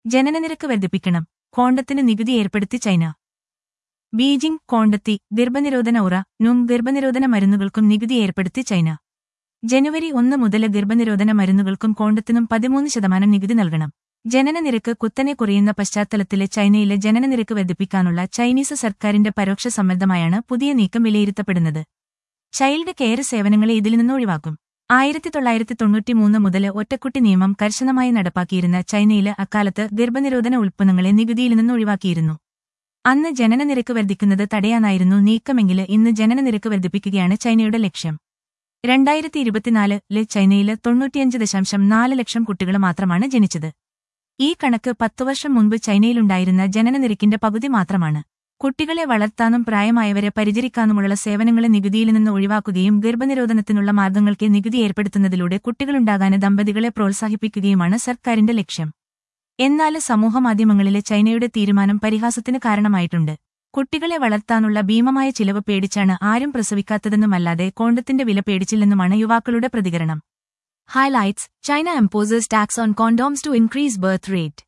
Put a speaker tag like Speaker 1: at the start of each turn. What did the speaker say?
Speaker 1: ജനനനിരക്ക് വർദ്ധിപ്പിക്കണം കോണ്ടത്തിന് നികുതി ഏർപ്പെടുത്തി ചൈന ബീജിംഗ് കോണ്ടത്തി ഗർഭനിരോധന ഉറ നും ഗർഭനിരോധന മരുന്നുകൾക്കും നികുതി ഏർപ്പെടുത്തി ചൈന ജനുവരി ഒന്ന് മുതൽ ഗർഭനിരോധന മരുന്നുകൾക്കും കോണ്ടത്തിനും പതിമൂന്ന് ശതമാനം നികുതി നൽകണം ജനനനിരക്ക് കുത്തനെ കുറയുന്ന പശ്ചാത്തലത്തിലെ ചൈനയിലെ ജനനനിരക്ക് വർദ്ധിപ്പിക്കാനുള്ള ചൈനീസ് സർക്കാരിന്റെ പരോക്ഷ സമ്മർദ്ദമായാണ് പുതിയ നീക്കം വിലയിരുത്തപ്പെടുന്നത് ചൈൽഡ് കെയർ സേവനങ്ങളെ ഇതിൽ നിന്ന് ഒഴിവാക്കും ആയിരത്തി തൊള്ളായിരത്തി തൊണ്ണൂറ്റിമൂന്ന് മുതൽ ഒറ്റക്കുട്ടി നിയമം കർശനമായി നടപ്പാക്കിയിരുന്ന ചൈനയില് അക്കാലത്ത് ഗർഭനിരോധന ഉൽപ്പന്നങ്ങളെ നികുതിയിൽ നിന്ന് ഒഴിവാക്കിയിരുന്നു അന്ന് ജനനനിരക്ക് വർദ്ധിക്കുന്നത് തടയാനായിരുന്നു നീക്കമെങ്കിൽ ഇന്ന് ജനനനിരക്ക് വർദ്ധിപ്പിക്കുകയാണ് ചൈനയുടെ ലക്ഷ്യം രണ്ടായിരത്തി ഇരുപത്തിനാലില് ചൈനയില് തൊണ്ണൂറ്റിയഞ്ച് ദശാംശം നാല് ലക്ഷം കുട്ടികൾ മാത്രമാണ് ജനിച്ചത് ഈ കണക്ക് പത്തു വർഷം മുൻപ് ചൈനയിലുണ്ടായിരുന്ന ജനനനിരക്കിന്റെ പകുതി മാത്രമാണ് കുട്ടികളെ വളർത്താനും പ്രായമായവരെ പരിചരിക്കാനുമുള്ള സേവനങ്ങളെ നികുതിയിൽ നിന്ന് ഒഴിവാക്കുകയും ഗർഭനിരോധനത്തിനുള്ള മാർഗങ്ങൾക്ക് നികുതി ഏർപ്പെടുത്തുന്നതിലൂടെ കുട്ടികളുണ്ടാകാന് ദമ്പതികളെ പ്രോത്സാഹിപ്പിക്കുകയുമാണ് സർക്കാരിന്റെ ലക്ഷ്യം എന്നാൽ സമൂഹമാധ്യമങ്ങളിലെ ചൈനയുടെ തീരുമാനം പരിഹാസത്തിന് കാരണമായിട്ടുണ്ട് കുട്ടികളെ വളർത്താനുള്ള ഭീമമായ ചിലവ് പേടിച്ചാണ് ആരും പ്രസവിക്കാത്തതെന്നുമല്ലാതെ കോണ്ടത്തിന്റെ വില പേടിച്ചില്ലെന്നുമാണ് യുവാക്കളുടെ പ്രതികരണം
Speaker 2: Highlights China imposes tax on condoms to increase birth rate.